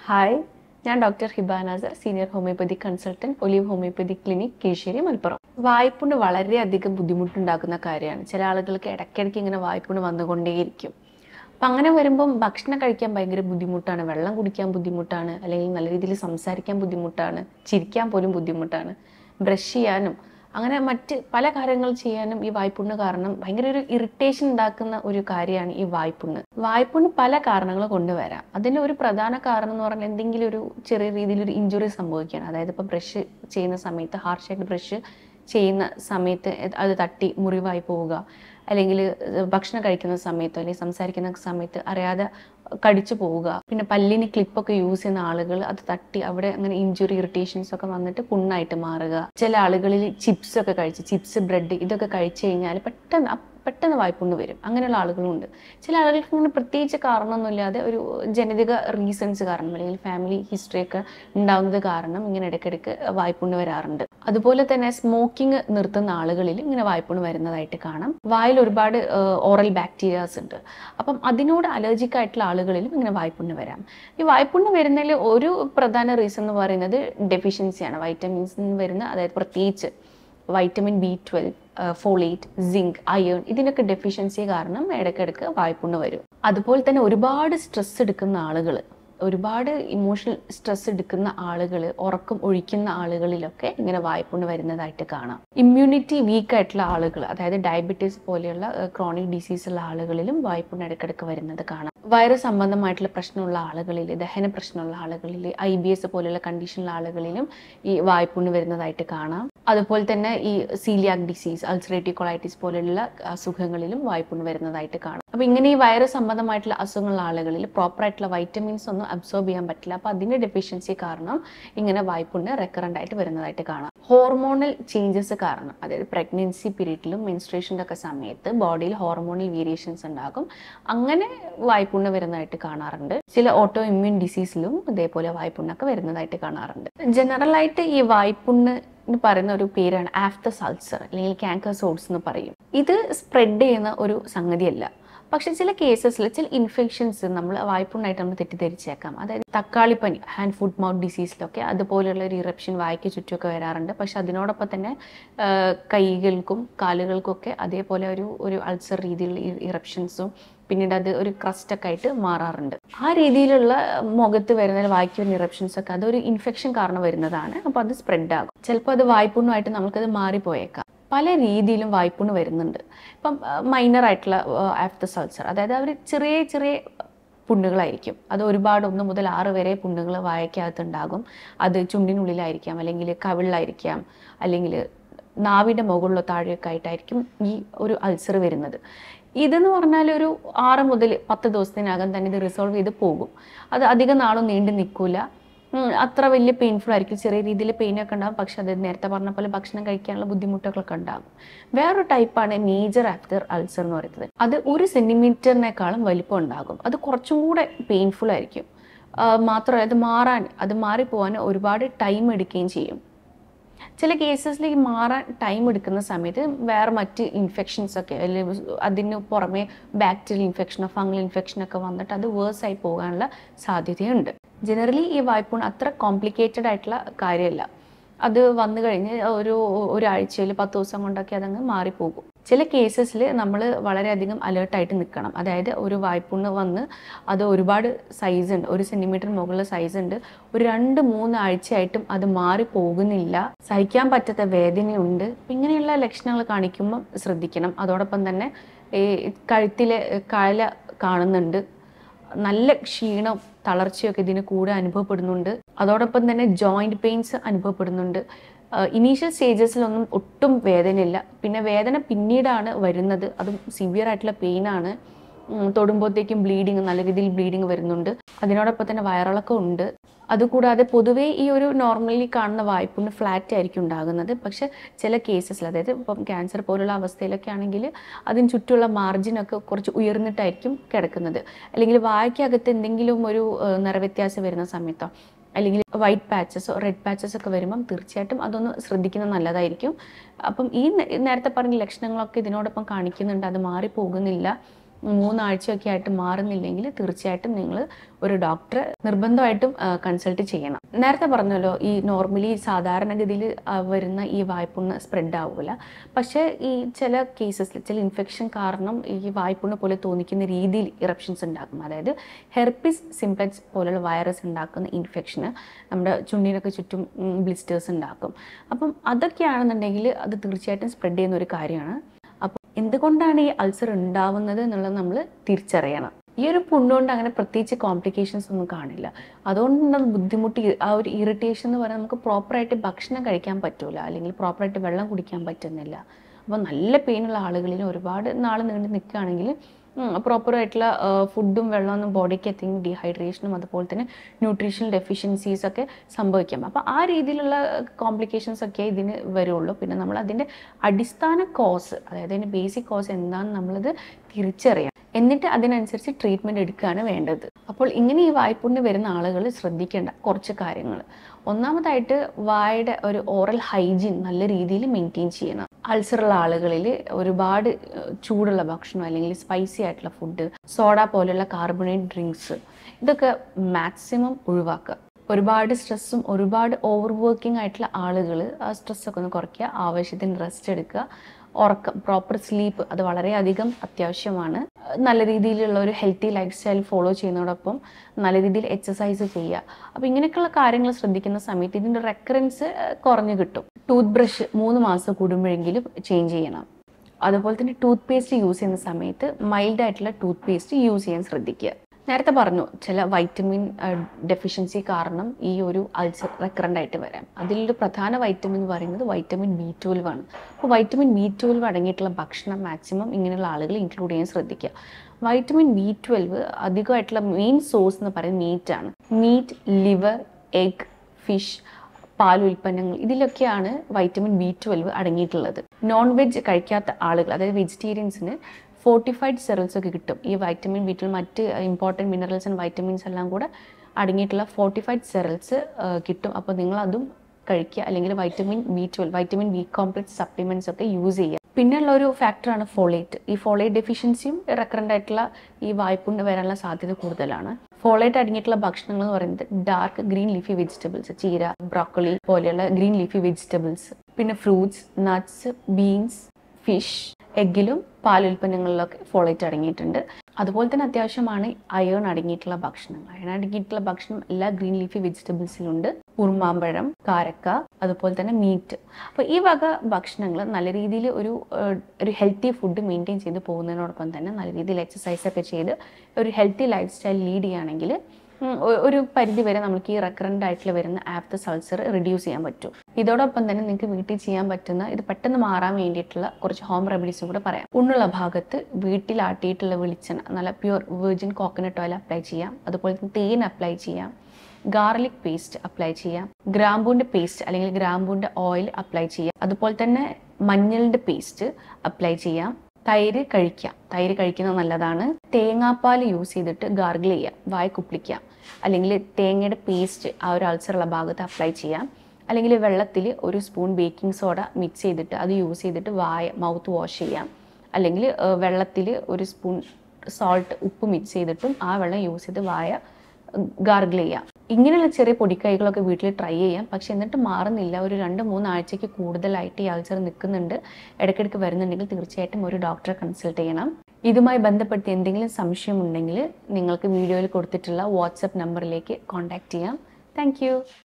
hi ഞാൻ doctor Hiba Nasar senior homoeopathy consultant Olive homoeopathy clinic Keezhissery Malappuram വായ്പുണ്ട് വളരെയധികം ബുദ്ധിമുട്ടുണ്ടാക്കുന്ന കാര്യമാണ് ചില ആളുകൾക്ക് ഇടയ്ക്കിടയ്ക്ക് ഇങ്ങനെ വായ്പുണ്ട് വന്നുകൊണ്ടേയിരിക്കും അപ്പം അങ്ങനെ വരുമ്പം ഭക്ഷണം കഴിക്കാൻ ഭയങ്കര ബുദ്ധിമുട്ടാണ് വെള്ളം കുടിക്കാൻ ബുദ്ധിമുട്ടാണ് അല്ലെങ്കിൽ നല്ല രീതിയിൽ സംസാരിക്കാൻ ബുദ്ധിമുട്ടാണ് ചിരിക്കാൻ പോലും ബുദ്ധിമുട്ടാണ് ബ്രഷ് ചെയ്യാനും അങ്ങനെ മറ്റ് പല കാര്യങ്ങൾ ചെയ്യാനും ഈ വായ്പുണ്ണ് കാരണം ഭയങ്കര ഒരു ഇറിറ്റേഷൻ ഉണ്ടാക്കുന്ന ഒരു കാര്യമാണ് ഈ വായ്പുണ്ണ് വായ്പുണ്ണ് പല കാരണങ്ങൾ കൊണ്ടുവരാം അതിന് ഒരു പ്രധാന കാരണം എന്ന് പറഞ്ഞാൽ എന്തെങ്കിലും ഒരു ചെറിയ രീതിയിൽ ഒരു ഇഞ്ചുറി സംഭവിക്കുകയാണ് അതായത് ഇപ്പോൾ ബ്രഷ് ചെയ്യുന്ന സമയത്ത് ഹാർഷായിട്ട് ബ്രഷ് ചെയ്യുന്ന സമയത്ത് അത് തട്ടി മുറിവായി പോവുക അല്ലെങ്കിൽ ഭക്ഷണം കഴിക്കുന്ന സമയത്തോ അല്ലെങ്കിൽ സംസാരിക്കുന്ന സമയത്ത് അറിയാതെ കടിച്ചു പോവുക പിന്നെ പല്ലിന് ക്ലിപ്പൊക്കെ യൂസ് ചെയ്യുന്ന ആളുകൾ അത് തട്ടി അവിടെ അങ്ങനെ ഇഞ്ചുറി ഇറിറ്റേഷൻസ് ഒക്കെ വന്നിട്ട് പുണ്ണായിട്ട് മാറുക ചില ആളുകളിൽ ചിപ്സ് ഒക്കെ കഴിച്ച് ചിപ്സ് ബ്രെഡ് ഇതൊക്കെ കഴിച്ചു കഴിഞ്ഞാൽ പെട്ടെന്ന് അ- പെട്ടെന്ന് വായ്പുണ്ണ് വരും അങ്ങനെയുള്ള ആളുകളുണ്ട് ചില ആളുകൾക്ക് ഇങ്ങനെ പ്രത്യേകിച്ച് കാരണമൊന്നുമില്ലാതെ ഒരു ജനിതക റീസൺസ് കാരണം അല്ലെങ്കിൽ ഫാമിലി ഹിസ്റ്ററി ഒക്കെ ഉണ്ടാവുന്നത് കാരണം ഇങ്ങനെ ഇടയ്ക്കിടയ്ക്ക് വായ്പുണ്ണ് വരാറുണ്ട് അതുപോലെ തന്നെ സ്മോക്കിംഗ് നിർത്തുന്ന ആളുകളിൽ ഇങ്ങനെ വായ്പുണ്ണ് വരുന്നതായിട്ട് കാണാം വായിൽ ഒരുപാട് ഓറൽ ബാക്ടീരിയാസ് ഉണ്ട് അപ്പം അതിനോട് അലർജിക് ആയിട്ടുള്ള ആളുകളിലും ഇങ്ങനെ വായ്പുണ്ണ് വരാം ഈ വായ്പുണ്ണ് വരുന്നതിൽ ഒരു പ്രധാന റീസൺ എന്ന് പറയുന്നത് ഡെഫിഷ്യൻസിയാണ് വൈറ്റമിൻസ് വരുന്ന അതായത് പ്രത്യേകിച്ച് vitamin B twelve folate zinc iron ഇതിനൊക്കെ ഡെഫിഷ്യൻസി കാരണം ഇടയ്ക്കിടയ്ക്ക് വായ്പുണ്ണ് വരും അതുപോലെ തന്നെ ഒരുപാട് സ്ട്രെസ് എടുക്കുന്ന ആളുകൾ ഒരുപാട് ഇമോഷണൽ സ്ട്രെസ് എടുക്കുന്ന ആളുകൾ ഉറക്കം ഒഴിക്കുന്ന ആളുകളിലൊക്കെ ഇങ്ങനെ വായ്പുണ്ണ് വരുന്നതായിട്ട് കാണാം ഇമ്മ്യൂണിറ്റി വീക്ക് ആയിട്ടുള്ള ആളുകൾ അതായത് ഡയബറ്റീസ് പോലെയുള്ള ക്രോണിക് ഡിസീസ് ഉള്ള ആളുകളിലും വായ്പുണ്ണ് ഇടയ്ക്കിടയ്ക്ക് വരുന്നത് കാണാം വയറ് സംബന്ധമായിട്ടുള്ള പ്രശ്നമുള്ള ആളുകളിൽ ദഹന പ്രശ്നമുള്ള ആളുകളിൽ ഐ ബി എസ് പോലെയുള്ള കണ്ടീഷനുള്ള ആളുകളിലും ഈ വായ്പുണ്ണ് വരുന്നതായിട്ട് കാണാം അതുപോലെ തന്നെ ഈ സീലിയാക് ഡിസീസ് അൾസറേറ്റീവ് കൊളൈറ്റിസ് പോലെയുള്ള അസുഖങ്ങളിലും വായ്പുണ്ണ് വരുന്നതായിട്ട് കാണാം അപ്പൊ ഇങ്ങനെ ഈ വയറ് സംബന്ധമായിട്ടുള്ള അസുഖങ്ങളുള്ള ആളുകളിൽ പ്രോപ്പർ ആയിട്ടുള്ള വൈറ്റമിൻസ് ഒന്നും അബ്സോർബ് ചെയ്യാൻ പറ്റില്ല അപ്പൊ അതിന്റെ ഡെഫിഷ്യൻസി കാരണം ഇങ്ങനെ വായ്പുണ്ണ് റെക്കറന്റ് ആയിട്ട് വരുന്നതായിട്ട് കാണാം ഹോർമോണൽ ചേഞ്ചസ് കാരണം അതായത് പ്രഗ്നൻസി പീരീഡിലും മെൻസ്ട്രേഷൻ്റെ ഒക്കെ സമയത്ത് ബോഡിയിൽ ഹോർമോണൽ വേരിയേഷൻസ് ഉണ്ടാകും അങ്ങനെ വായ്പുണ്ണ് വരുന്നതായിട്ട് കാണാറുണ്ട് ചില ഓട്ടോ ഇമ്മ്യൂൺ ഡിസീസിലും ഇതേപോലെ വായ്പുണ്ണൊക്കെ വരുന്നതായിട്ട് കാണാറുണ്ട് ജനറൽ ആയിട്ട് ഈ വായ്പുണ്ണ് എന്ന് പറയുന്ന ഒരു പേരാണ് ആഫ്റ്റർ സൾസർ അല്ലെങ്കിൽ ക്യാങ്കർ സോഡ്സ് എന്ന് പറയും ഇത് സ്പ്രെഡ് ചെയ്യുന്ന ഒരു സംഗതിയല്ല പക്ഷെ ചില കേസസിൽ ചില ഇൻഫെക്ഷൻസ് നമ്മൾ വായ്പുണ്ണായിട്ട് നമ്മൾ തെറ്റിദ്ധരിച്ചേക്കാം അതായത് തക്കാളിപ്പനി ഹാൻഡ് ഫുഡ് മൗത്ത് ഡിസീസിലൊക്കെ അതുപോലെയുള്ള ഒരു ഇറപ്ഷൻ വായ്ക്ക് ചുറ്റുമൊക്കെ വരാറുണ്ട് പക്ഷെ അതിനോടൊപ്പം തന്നെ ആ, കൈകൾക്കും കാലുകൾക്കും ഒക്കെ അതേപോലെ ഒരു ഒരു അൾസർ രീതിയിലുള്ള ഇറപ്ഷൻസും പിന്നീട് അത് ഒരു ക്രസ്റ്റൊക്കെ ആയിട്ട് മാറാറുണ്ട് ആ രീതിയിലുള്ള മുഖത്ത് വരുന്ന വായ്ക്ക് വരുന്ന ഇറപ്ഷൻസ് ഒക്കെ അതൊരു ഇൻഫെക്ഷൻ കാരണം വരുന്നതാണ് അപ്പോൾ അത് സ്പ്രെഡ് ആകും ചിലപ്പോൾ അത് വായ്പുണ്ണുമായിട്ട് നമുക്കത് മാറിപ്പോയേക്കാം പല രീതിയിലും വായ്പുണ്ണ് വരുന്നുണ്ട് ഇപ്പം മൈനർ ആയിട്ടുള്ള ആഫ്റ്റർ സൾസർ അതായത് അവർ ചെറിയ ചെറിയ പുണ്ണുകളായിരിക്കും അത് ഒരുപാട് ഒന്ന് മുതൽ ആറ് വരെ പുണ്ണുകൾ വായക്കകത്തുണ്ടാകും അത് ചുണ്ടിനുള്ളിലായിരിക്കാം അല്ലെങ്കിൽ കവിളിലായിരിക്കാം അല്ലെങ്കിൽ നാവിൻ്റെ മുകളിലോ താഴെയൊക്കെ ആയിട്ടായിരിക്കും ഈ ഒരു അൾസർ വരുന്നത് ഇതെന്ന് പറഞ്ഞാൽ ഒരു ആറ് മുതൽ പത്ത് ദിവസത്തിനകം തന്നെ ഇത് റിസോൾവ് ചെയ്ത് പോകും അത് അധികം നാളും നീണ്ടു നിൽക്കില്ല ഉം, അത്ര വലിയ പെയിൻഫുൾ ആയിരിക്കും ചെറിയ രീതിയിൽ പെയിനൊക്കെ ഉണ്ടാകും പക്ഷെ അത് നേരത്തെ പറഞ്ഞ പോലെ ഭക്ഷണം കഴിക്കാനുള്ള ബുദ്ധിമുട്ടുകളൊക്കെ ഉണ്ടാകും വേറൊരു ടൈപ്പാണ് മേജർ ആഫ്റ്റർ അൾസർ എന്ന് പറയുന്നത് അത് ഒരു സെന്റിമീറ്ററിനേക്കാളും വലിപ്പം ഉണ്ടാകും അത് കുറച്ചും കൂടെ പെയിൻഫുൾ ആയിരിക്കും ആ, മാത്രമല്ല അത് മാറാൻ അത് മാറിപ്പോവാൻ ഒരുപാട് ടൈം എടുക്കുകയും ചെയ്യും ചില കേസസിൽ ഈ മാറാൻ ടൈം എടുക്കുന്ന സമയത്ത് വേറെ മറ്റ് ഇൻഫെക്ഷൻസ് ഒക്കെ അല്ലെങ്കിൽ അതിന് പുറമെ ബാക്ടീരിയൽ ഇൻഫെക്ഷനോ ഫംഗൽ ഇൻഫെക്ഷനൊക്കെ വന്നിട്ട് അത് വേഴ്സ് ആയി പോകാനുള്ള സാധ്യതയുണ്ട് ജനറലി ഈ വായ്പുൺ അത്ര കോംപ്ലിക്കേറ്റഡ് ആയിട്ടുള്ള കാര്യമല്ല അത് വന്നു കഴിഞ്ഞ് ഒരു ഒരാഴ്ചയിൽ പത്ത് ദിവസം കൊണ്ടൊക്കെ അതങ്ങ് മാറിപ്പോകും ചില കേസസിൽ നമ്മൾ വളരെയധികം അലേർട്ടായിട്ട് നിൽക്കണം അതായത് ഒരു വായ്പുണ്ണ് വന്ന് അത് ഒരുപാട് സൈസ് ഉണ്ട് ഒരു സെൻറ്റിമീറ്റർ മുകളിൽ സൈസ് ഉണ്ട് ഒരു രണ്ട് മൂന്ന് ആഴ്ചയായിട്ടും അത് മാറി പോകുന്നില്ല സഹിക്കാൻ പറ്റാത്ത വേദനയുണ്ട് അപ്പൊ ഇങ്ങനെയുള്ള ലക്ഷണങ്ങൾ കാണിക്കുമ്പം ശ്രദ്ധിക്കണം അതോടൊപ്പം തന്നെ ഈ കഴുത്തിലെ കാല കാണുന്നുണ്ട് നല്ല ക്ഷീണം തളർച്ചയൊക്കെ ഇതിന് കൂടെ അനുഭവപ്പെടുന്നുണ്ട് അതോടൊപ്പം തന്നെ ജോയിന്റ് പെയിൻസ് അനുഭവപ്പെടുന്നുണ്ട് ഇനീഷ്യൽ സ്റ്റേജസിലൊന്നും ഒട്ടും വേദനയില്ല പിന്നെ വേദന പിന്നീടാണ് വരുന്നത് അതും സിവിയർ ആയിട്ടുള്ള പെയിനാണ് തൊടുമ്പോഴത്തേക്കും ബ്ലീഡിങ് നല്ല രീതിയിൽ ബ്ലീഡിങ് വരുന്നുണ്ട് അതിനോടൊപ്പം തന്നെ വയറിളക്കം ഉണ്ട് അതുകൂടാതെ പൊതുവേ ഈ ഒരു നോർമലി കാണുന്ന വായ്പുണ്ണ് ഫ്ലാറ്റ് ആയിരിക്കും ഉണ്ടാകുന്നത് പക്ഷെ ചില കേസസിൽ അതായത് ഇപ്പം ക്യാൻസർ പോലുള്ള അവസ്ഥയിലൊക്കെ ആണെങ്കിൽ അതിന് ചുറ്റുമുള്ള മാർജിനൊക്കെ കുറച്ച് ഉയർന്നിട്ടായിരിക്കും കിടക്കുന്നത് അല്ലെങ്കിൽ വായ്ക്കകത്ത് എന്തെങ്കിലും ഒരു ഏഹ്, നിറവ്യത്യാസം വരുന്ന സമയത്തോ അല്ലെങ്കിൽ വൈറ്റ് പാച്ചസോ റെഡ് പാച്ചസ് ഒക്കെ വരുമ്പം തീർച്ചയായിട്ടും അതൊന്ന് ശ്രദ്ധിക്കുന്നത് നല്ലതായിരിക്കും അപ്പം ഈ നേ- നേരത്തെ പറഞ്ഞ ലക്ഷണങ്ങളൊക്കെ ഇതിനോടൊപ്പം കാണിക്കുന്നുണ്ട് അത് മാറി പോകുന്നില്ല മൂന്നാഴ്ചയൊക്കെ ആയിട്ട് മാറുന്നില്ലെങ്കിൽ തീർച്ചയായിട്ടും നിങ്ങൾ ഒരു ഡോക്ടറെ നിർബന്ധമായിട്ടും കൺസൾട്ട് ചെയ്യണം നേരത്തെ പറഞ്ഞല്ലോ ഈ നോർമലി സാധാരണഗതിയിൽ വരുന്ന ഈ വായ്പുണ്ണ് സ്പ്രെഡ് ആവില്ല പക്ഷേ ഈ ചില കേസസിൽ ചില ഇൻഫെക്ഷൻ കാരണം ഈ വായ്പുണ്ണ് പോലെ തോന്നിക്കുന്ന രീതിയിൽ ഇറപ്ഷൻസ് ഉണ്ടാക്കും അതായത് ഹെർപ്പിസ് സിംപ്ലക്സ് പോലുള്ള വൈറസ് ഉണ്ടാക്കുന്ന ഇൻഫെക്ഷന് നമ്മുടെ ചുണ്ടിനൊക്കെ ചുറ്റും ബ്ലിസ്റ്റേഴ്സ് ഉണ്ടാക്കും അപ്പം അതൊക്കെയാണെന്നുണ്ടെങ്കിൽ അത് തീർച്ചയായിട്ടും സ്പ്രെഡ് ചെയ്യുന്ന ഒരു കാര്യമാണ് അപ്പോൾ എന്തുകൊണ്ടാണ് ഈ അൾസർ ഉണ്ടാവുന്നത് എന്നുള്ളത് നമ്മൾ തിരിച്ചറിയണം ഈ ഒരു പുണ്ണുകൊണ്ട് അങ്ങനെ പ്രത്യേകിച്ച് കോംപ്ലിക്കേഷൻസ് ഒന്നും കാണില്ല അതുകൊണ്ടാണ് ബുദ്ധിമുട്ട് ഈ- ആ ഒരു ഇറിറ്റേഷൻ എന്ന് പറയുന്നത് നമുക്ക് പ്രോപ്പറായിട്ട് ഭക്ഷണം കഴിക്കാൻ പറ്റൂല അല്ലെങ്കിൽ പ്രോപ്പറായിട്ട് വെള്ളം കുടിക്കാൻ പറ്റുന്നില്ല അപ്പോൾ നല്ല പെയിനുള്ള ആളുകളിൽ ഒരുപാട് നാൾ നീണ്ട് നിൽക്കുകയാണെങ്കിൽ പ്രോപ്പറായിട്ടുള്ള ഫുഡും വെള്ളമൊന്നും ബോഡിക്ക് എത്തിയും ഡീഹൈഡ്രേഷനും അതുപോലെ തന്നെ ന്യൂട്രീഷണൽ ഡെഫിഷ്യൻസീസ് ഒക്കെ സംഭവിക്കാം അപ്പോൾ ആ രീതിയിലുള്ള കോംപ്ലിക്കേഷൻസ് ഒക്കെ ഇതിന് വരുള്ളൂ പിന്നെ നമ്മൾ അതിൻ്റെ അടിസ്ഥാന കോസ് അതായത് അതിൻ്റെ ബേസിക് കോസ് എന്താണെന്ന് നമ്മളത് തിരിച്ചറിയാം എന്നിട്ട് അതിനനുസരിച്ച് ട്രീറ്റ്മെൻറ്റ് എടുക്കുകയാണ് വേണ്ടത് അപ്പോൾ ഇങ്ങനെ ഈ വായ്പുണ്ണ് വരുന്ന ആളുകൾ ശ്രദ്ധിക്കേണ്ട കുറച്ച് കാര്യങ്ങൾ ഒന്നാമതായിട്ട് വായുടെ ഒരു ഓറൽ ഹൈജീൻ നല്ല രീതിയിൽ മെയിൻറ്റെയിൻ ചെയ്യണം അൾസറുള്ള ആളുകളിൽ ഒരുപാട് ഏഹ്, ചൂടുള്ള ഭക്ഷണം അല്ലെങ്കിൽ സ്പൈസി ആയിട്ടുള്ള ഫുഡ് സോഡ പോലെയുള്ള കാർബണേറ്റ് ഡ്രിങ്ക്സ് ഇതൊക്കെ മാക്സിമം ഒഴിവാക്കുക ഒരുപാട് സ്ട്രെസ്സും ഒരുപാട് ഓവർ വർക്കിംഗ് ആയിട്ടുള്ള ആളുകൾ ആ സ്ട്രെസ്സൊക്കെ ഒന്ന് കുറയ്ക്കുക ആവശ്യത്തിന് റെസ്റ്റ് എടുക്കുക ഉറക്കം പ്രോപ്പർ സ്ലീപ്പ് അത് വളരെയധികം അത്യാവശ്യമാണ് നല്ല രീതിയിലുള്ള ഒരു ഹെൽത്തി ലൈഫ് സ്റ്റൈൽ ഫോളോ ചെയ്യുന്നതോടൊപ്പം നല്ല രീതിയിൽ എക്സസൈസ് ചെയ്യുക അപ്പോൾ ഇങ്ങനെയൊക്കെയുള്ള കാര്യങ്ങൾ ശ്രദ്ധിക്കുന്ന സമയത്ത് ഇതിൻ്റെ റെക്കറൻസ് കുറഞ്ഞു കിട്ടും ടൂത്ത് ബ്രഷ് മൂന്ന് മാസം കൂടുമ്പോഴെങ്കിലും ചേഞ്ച് ചെയ്യണം അതുപോലെ തന്നെ ടൂത്ത് പേസ്റ്റ് യൂസ് ചെയ്യുന്ന സമയത്ത് മൈൽഡ് ആയിട്ടുള്ള ടൂത്ത് പേസ്റ്റ് യൂസ് ചെയ്യാൻ ശ്രദ്ധിക്കുക നേരത്തെ പറഞ്ഞു ചില വൈറ്റമിൻ ഡെഫിഷ്യൻസി കാരണം ഈ ഒരു അൾസർ റെക്കറൻ്റ് ആയിട്ട് വരാം അതിലൊരു പ്രധാന വൈറ്റമിൻ എന്ന് പറയുന്നത് വൈറ്റമിൻ ബി ട്വൽവ് ആണ് അപ്പോൾ വൈറ്റമിൻ ബി ട്വൽവ് അടങ്ങിയിട്ടുള്ള ഭക്ഷണം മാക്സിമം ഇങ്ങനെയുള്ള ആളുകൾ ഇൻക്ലൂഡ് ചെയ്യാൻ ശ്രദ്ധിക്കുക വൈറ്റമിൻ ബി ട്വൽവ് അധികമായിട്ടുള്ള മെയിൻ സോഴ്സ് എന്ന് പറയുന്നത് മീറ്റ് ആണ് മീറ്റ് ലിവർ എഗ് ഫിഷ് പാൽ ഉൽപ്പന്നങ്ങൾ ഇതിലൊക്കെയാണ് വൈറ്റമിൻ ബി ട്വൽവ് അടങ്ങിയിട്ടുള്ളത് നോൺ വെജ് കഴിക്കാത്ത ആളുകൾ അതായത് വെജിറ്റേറിയൻസിന് ഫോർട്ടിഫൈഡ് സെറൽസ് ഒക്കെ കിട്ടും ഈ വൈറ്റമിൻ ബി ട്വൽവ് മറ്റ് ഇമ്പോർട്ടൻറ്റ് മിനറൽസ് ആൻഡ് വൈറ്റമിൻസ് എല്ലാം കൂടെ അടങ്ങിയിട്ടുള്ള ഫോർട്ടിഫൈഡ് സെറൽസ് കിട്ടും അപ്പോൾ നിങ്ങൾ അതും കഴിക്കുക അല്ലെങ്കിൽ vitamin B twelve vitamin B complex supplements ഒക്കെ യൂസ് ചെയ്യുക പിന്നെയുള്ള ഒരു ഫാക്ടറാണ് ഫോളേറ്റ് ഈ ഫോളേറ്റ് ഡെഫിഷ്യൻസിയും റെക്കറൻ്റ് ആയിട്ടുള്ള ഈ വായ്പുണ്ട് വരാനുള്ള സാധ്യത കൂടുതലാണ് ഫോളേറ്റ് അടങ്ങിയിട്ടുള്ള ഭക്ഷണങ്ങൾ എന്ന് പറയുന്നത് ഡാർക്ക് ഗ്രീൻ ലീഫി വെജിറ്റബിൾസ് ചീര ബ്രോക്കോളി പോലെയുള്ള ഗ്രീൻ ലീഫി വെജിറ്റബിൾസ് പിന്നെ ഫ്രൂട്ട്സ് നട്ട്സ് ബീൻസ് ഫിഷ് എഗ്ഗിലും പാലുൽപ്പന്നങ്ങളിലൊക്കെ ഫോളേറ്റ് അടങ്ങിയിട്ടുണ്ട് അതുപോലെ തന്നെ അത്യാവശ്യമാണ് അയേൺ അടങ്ങിയിട്ടുള്ള ഭക്ഷണങ്ങൾ അയൺ അടങ്ങിയിട്ടുള്ള ഭക്ഷണം എല്ലാ ഗ്രീൻ ലീഫി വെജിറ്റബിൾസിലുണ്ട് ഉറുമാമ്പഴം കാരക്ക അതുപോലെ തന്നെ മീറ്റ് അപ്പോൾ ഈ വക ഭക്ഷണങ്ങൾ നല്ല രീതിയിൽ ഒരു ഏഹ്, ഒരു ഹെൽത്തി ഫുഡ് മെയിൻറ്റെയിൻ ചെയ്ത് പോകുന്നതിനോടൊപ്പം തന്നെ നല്ല രീതിയിൽ എക്സസൈസ് ഒക്കെ ചെയ്ത് ഒരു ഹെൽത്തി ലൈഫ് സ്റ്റൈൽ ലീഡ് ചെയ്യുകയാണെങ്കിൽ ഉം, ഒ- ഒരു പരിധി വരെ നമുക്ക് ഈ റെക്കറൻ്റ് ആയിട്ടുള്ള വരുന്ന ആപ്തസ് അൾസർ റിഡ്യൂസ് ചെയ്യാൻ പറ്റും ഇതോടൊപ്പം തന്നെ നിങ്ങൾക്ക് വീട്ടിൽ ചെയ്യാൻ പറ്റുന്ന ഇത് പെട്ടെന്ന് മാറാൻ വേണ്ടിയിട്ടുള്ള കുറച്ച് ഹോം റെമഡീസും കൂടെ പറയാം ഉണ്ണുള്ള ഭാഗത്ത് വീട്ടിൽ ആട്ടിയിട്ടുള്ള വെളിച്ചെണ്ണ നല്ല pure virgin coconut oil apply ചെയ്യാം അതുപോലെ തന്നെ തേൻ അപ്ലൈ ചെയ്യാം ഗാർലിക് പേസ്റ്റ് അപ്ലൈ ചെയ്യാം ഗ്രാമ്പൂൻ്റെ പേസ്റ്റ് അല്ലെങ്കിൽ ഗ്രാമ്പൂൻ്റെ ഓയിൽ അപ്ലൈ ചെയ്യാം അതുപോലെ തന്നെ മഞ്ഞളിൻ്റെ പേസ്റ്റ് അപ്ലൈ ചെയ്യാം തൈര് കഴിക്കാം തൈര് കഴിക്കുന്നത് നല്ലതാണ് തേങ്ങാപ്പാൽ യൂസ് ചെയ്തിട്ട് ഗാർഗിൾ ചെയ്യാം വായ കുപ്പിളിക്കാം അല്ലെങ്കിൽ തേങ്ങയുടെ പേസ്റ്റ് ആ ഒരു അൾസറുള്ള ഭാഗത്ത് അപ്ലൈ ചെയ്യാം അല്ലെങ്കിൽ വെള്ളത്തിൽ ഒരു സ്പൂൺ ബേക്കിംഗ് സോഡ മിക്സ് ചെയ്തിട്ട് അത് യൂസ് ചെയ്തിട്ട് വായ മൗത്ത് വാഷ് ചെയ്യാം അല്ലെങ്കിൽ വെള്ളത്തിൽ ഒരു സ്പൂൺ സോൾട്ട് ഉപ്പ് മിക്സ് ചെയ്തിട്ടും ആ വെള്ളം യൂസ് ചെയ്ത് വായ ഗാർഗിൾ ചെയ്യാം ഇങ്ങനെയുള്ള ചെറിയ പൊടിക്കൈകളൊക്കെ വീട്ടിൽ ട്രൈ ചെയ്യാം പക്ഷെ എന്നിട്ട് മാറുന്നില്ല ഒരു രണ്ട് മൂന്ന് ആഴ്ചയ്ക്ക് കൂടുതലായിട്ട് ഈ അൾസർ നിൽക്കുന്നുണ്ട് ഇടയ്ക്കിടയ്ക്ക് വരുന്നുണ്ടെങ്കിൽ തീർച്ചയായിട്ടും ഒരു ഡോക്ടറെ കൺസൾട്ട് ചെയ്യണം ഇതുമായി ബന്ധപ്പെട്ട് എന്തെങ്കിലും സംശയമുണ്ടെങ്കിൽ നിങ്ങൾക്ക് വീഡിയോയിൽ കൊടുത്തിട്ടുള്ള വാട്സപ്പ് നമ്പറിലേക്ക് കോൺടാക്ട് ചെയ്യാം താങ്ക്